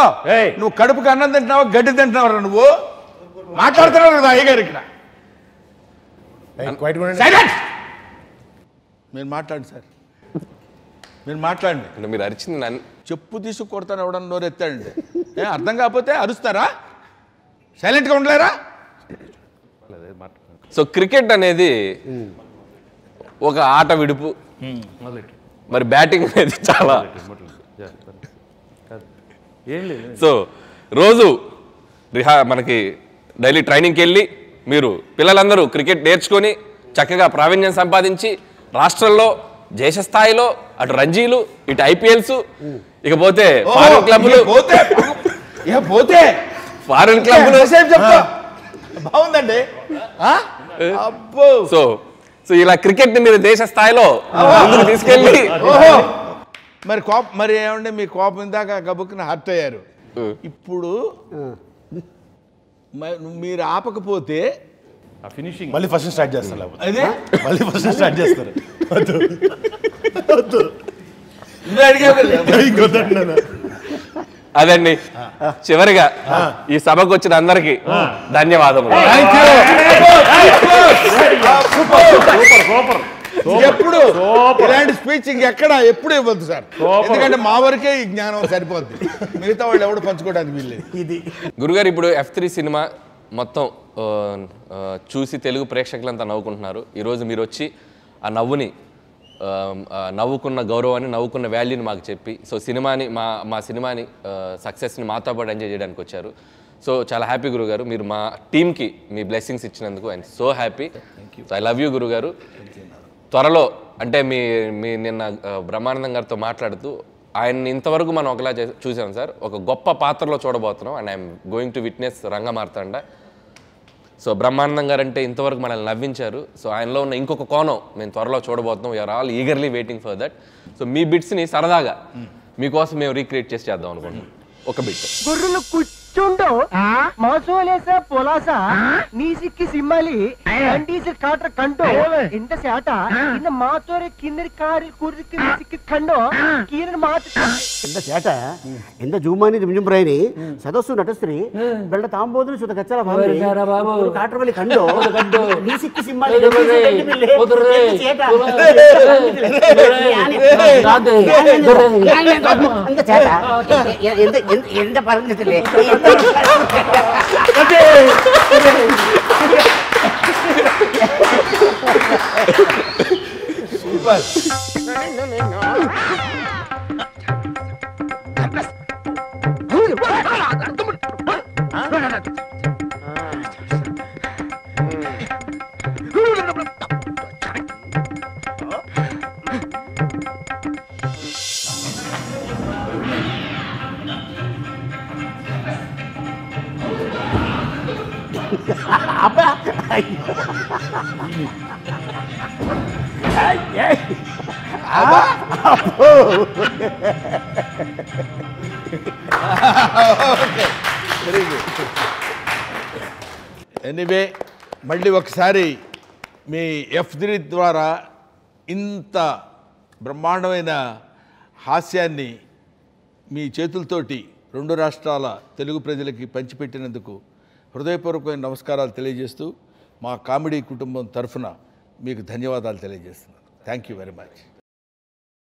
ఏయ్. నువ్వు కడుపుకి అన్నం తింటున్నావా గడ్డి తింటున్నావా నువ్వు మాట్లాడుతున్నావు కదా అయ్యగారు ఇక్కడ క్వైట్ కూడా సైలెంట్ మీరు మాట్లాడండి సార్ మీరు మాట్లాడండి అంటే మీరు అరిచింది నన్ను చెప్పు తీసి కొడతాను ఎవడన్నా నోరు ఎత్తాడండి ఏ అర్థం కాకపోతే అరుస్తారా సైలెంట్గా ఉండలేరా సో క్రికెట్ అనేది ఒక ఆట విడుపు మరి బ్యాటింగ్ అనేది చాలా ఏం లేదు సో రోజు రిహా మనకి డైలీ ట్రైనింగ్కి వెళ్ళి మీరు పిల్లలందరూ క్రికెట్ నేర్చుకొని చక్కగా ప్రావీణ్యం సంపాదించి రాష్ట్రంలో దేశ స్థాయిలో అటు రంజీలు ఇటు ఐపీఎల్స్ ఇకపోతే ఫారెన్ క్లబ్లు ఇక పోతే ఇక పోతే ఫారెన్ క్లబ్లు ఎంతసేపు చెప్తా బాగుందండి ఆ? అబ్బో సో సో ఇలా క్రికెట్ ని మీరు దేశ స్థాయిలో ముందుకు తీసుకెళ్ళి ఓహో మరి కోప మరి ఏమండి మీ కోపం ఇందాక గబుక్కున హర్ట్ అయ్యారు ఇప్పుడు మ- మీరు ఆపకపోతే ఆ ఫినిషింగ్ మళ్ళీ ఫస్ట్ స్టార్ట్ చేస్తారు లేకపోతే. అదే మళ్ళీ ఫస్ట్ స్టార్ట్ చేస్తారు వద్దు వద్దు నువ్వు అడిగావు కదా. ఇంకొద్దండి నాన్న. అదండి చివరిగా ఈ సభకు వచ్చిన అందరికి ధన్యవాదములు Thank you. ఎప్పుడు ఇలాంటి స్పీచ్ ఇంకెక్కడ ఎప్పుడు ఇవ్వద్దు సార్ ఎందుకంటే మా వరకే ఈ జ్ఞానం సరిపోద్ది మిగతా వాళ్ళు ఎవడు పంచుకోవడానికి వీల్లేదు ఇది గురుగారు ఇప్పుడు ఎఫ్ త్రీ సినిమా మొత్తం ఆ, ఆ, చూసి తెలుగు ప్రేక్షకులంతా నవ్వుకుంటున్నారు ఈరోజు మీరు వచ్చి ఆ నవ్వుని ఆ, ఆ, నవ్వుకున్న గౌరవాన్ని నవ్వుకున్న వాల్యూని మాకు చెప్పి సో సినిమాని మా మా సినిమాని సక్సెస్ని మాతో పాటు ఎంజాయ్ చేయడానికి వచ్చారు సో చాలా హ్యాపీ గురుగారు మీరు మా టీంకి మీ బ్లెస్సింగ్స్ ఇచ్చినందుకు and so happy so I love you గురుగారు త్వరలో అంటే మీ మీ నిన్న ఆ, బ్రహ్మానందం గారితో మాట్లాడుతూ ఆయన్ని ఇంతవరకు మనం ఒకలా చే- చూసాం సార్ ఒక గొప్ప పాత్రలో చూడబోతున్నాం and I'm going to witness Rangamarthanda so Brahmanandam garu అంటే ఇంతవరకు మనల్ని నవ్వించారు సో ఆయనలో ఉన్న ఇంకొక కోణం మేము త్వరలో చూడబోతున్నాం you're all eagerly waiting for that so మీ బిట్స్ని సరదాగా మీకోసం మేము రీక్రియేట్ చేసి చేద్దాం అనుకుంటున్నాం ఒక బిట్ గొర్రెలు కూర్చుండో మాసోలేస పొలాస నీసిక్కి సిమ్మలి కండీసి కాటర్ కంటో ఇంత సేట ఇన్న మాతోరే కిందరి కారి కురికి సిక్కి కండో కీరని మాత ಎಂದ ಸೇಟ ಎಂದ ಜೂಮಾನಿ ಜುಂಜುಂಬ್ರೈನಿ ಸದಸ್ಸು ನಟಸ್ತ್ರಿ ಬೆಳ್ಳ ತಾಂಬೋದ್ರು ಸುತ ಕಚ್ಚಲ ಬಾಬು ಕಾಟ್ರ ಬಳಿ ಕಂಡು ನೀ ಸಿಕ್ಕಿ ಸಿಂಹಾಲಿ ಸೇಟ ಎಂದ ಸೇಟ ಎಂದ ಎಂದ പറഞ്ഞിട്ടില്ലേ ఎనీవే మళ్ళీ ఒకసారి మీ ఎఫ్ త్రీ ద్వారా ఇంత బ్రహ్మాండమైన హాస్యాన్ని మీ చేతులతోటి రెండు రాష్ట్రాల తెలుగు ప్రజలకి పంచిపెట్టినందుకు హృదయపూర్వకమైన నమస్కారాలు తెలియజేస్తూ మా కామెడీ కుటుంబం తరఫున మీకు ధన్యవాదాలు తెలియజేస్తున్నాను థ్యాంక్ యూ వెరీ మచ్